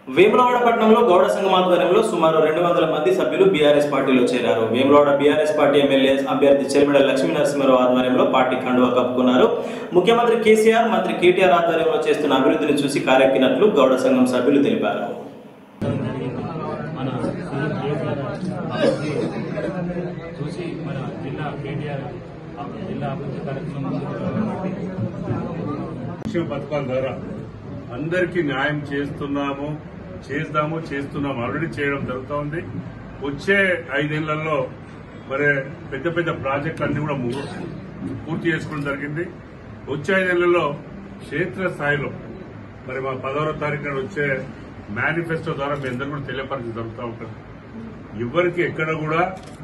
వేములవాడ పట్టణంలో గౌడ సంఘం ఆధ్వర్యంలో సుమారు రెండు వందల మంది సభ్యులు బీఆర్ఎస్ పార్టీలో చేరారు వేములవాడ బీఆర్ఎస్ పార్టీ ఎమ్మెల్యే అభ్యర్థి చెలిమిడ లక్ష్మీ నరసింహారావు ఆధ్వర్యంలో పార్టీ కండువా కప్పుకున్నారు ముఖ్యమంత్రి కేసీఆర్ మంత్రి కేటీఆర్ ఆధ్వర్యంలో చేస్తున్న అభివృద్ధిని చూసి కారెక్కినట్లు గౌడ సంఘం సభ్యులు తెలిపారు మన సీఎం కేసీఆర్ అభివృద్ధి చూసి మన జిల్లా కేటీఆర్ ఆ జిల్లా అభివృద్ధి కార్యక్రమం ముందుకు కాబట్టి సంక్షేమ పథకాల ద్వారా అందరికీ న్యాయం చేస్తున్నాము చేద్దాము చేస్తున్నాము ఆల్రెడీ చేయడం జరుగుతూ ఉంది వచ్చే ఐదేళ్లలో మరి పెద్ద పెద్ద ప్రాజెక్టులు అన్ని కూడా ము- పూర్తి చేసుకోవడం జరిగింది వచ్చే ఐదేళ్లలో క్షేత్ర స్థాయిలో మరి మా పదహారో తారీఖు నాడు వచ్చే మేనిఫెస్టో ద్వారా మీ అందరూ కూడా తెలియపరచడం జరుగుతూ ఉంటుంది ఎవరికి ఎక్కడ కూడా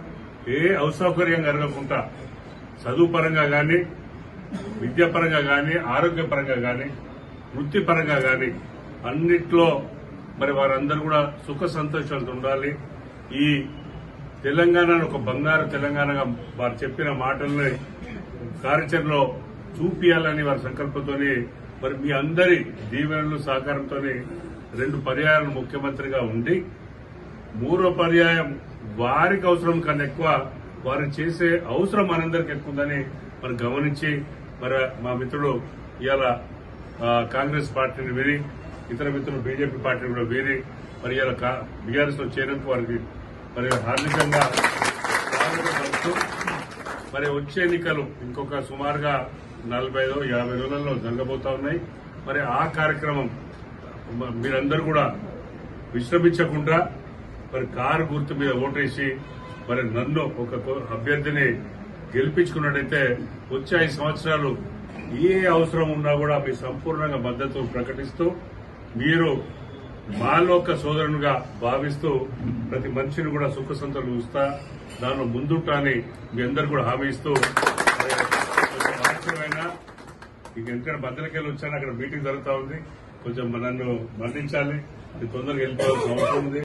ఏ అసౌకర్యం కలగకుండా చదువు పరంగా కానీ విద్యాపరంగా కానీ ఆరోగ్యపరంగా కానీ వృత్తిపరంగా కానీ అన్నిట్లో మరి వారందరూ కూడా సుఖ సంతోషాలతో ఉండాలి ఈ తెలంగాణను ఒక బంగారు తెలంగాణగా వారు చెప్పిన మాటల్ని కార్యాచరణలో చూపియాలని వారి సంకల్పంతో మరి మీ అందరి దీవెనలు సహకారంతో రెండు పర్యాయాలను ముఖ్యమంత్రిగా ఉండి మూడో పర్యాయం వారికి అవసరం కన్నా ఎక్కువ వారు చేసే అవసరం మనందరికి ఎక్కువ ఉందని మనం గమనించి మరి మా మిత్రుడు ఇవాళ ఆ, కాంగ్రెస్ పార్టీని వీరి ఇతర మిత్రులు బీజేపీ పార్టీని కూడా వీరి మరి ఇవాళ బీఆర్ఎస్ లో చేరేందుకు వారికి మరి హార్దికంగా స్వాగతం పలుకుతూ మరి వచ్చే ఎన్నికలు ఇంకొక సుమారుగా నలభై ఐదు యాభై రోజులలో జరగబోతా ఉన్నాయి మరి ఆ కార్యక్రమం మ- మీరందరూ కూడా విశ్రమించకుండా మరి కారు గుర్తు మీద ఓటేసి మరి నన్ను ఒక కో- అభ్యర్థిని గెలిపించుకున్నట్టయితే వచ్చే ఐదు సంవత్సరాలు ఏ అవసరం ఉన్నా కూడా మీ సంపూర్ణంగా మద్దతు ప్రకటిస్తూ మీరు మాలో ఒక సోదరునిగా భావిస్తూ ప్రతి మనిషిని కూడా సుఖ సంతలు చూస్తా దానిలో ముందుంటా అని మీ అందరు కూడా హామీ ఇస్తూ మరి కొంచెం ఆలస్యమైనా ఇక ఎందుకంటే బద్దలకెళ్ళి వచ్చాను అక్కడ మీటింగ్ జరుగుతా ఉంది కొంచెం నన్ను మన్నించాలి ఇది తొందరగా వెళ్ళిపోవాల్సిన అవసరం ఉంది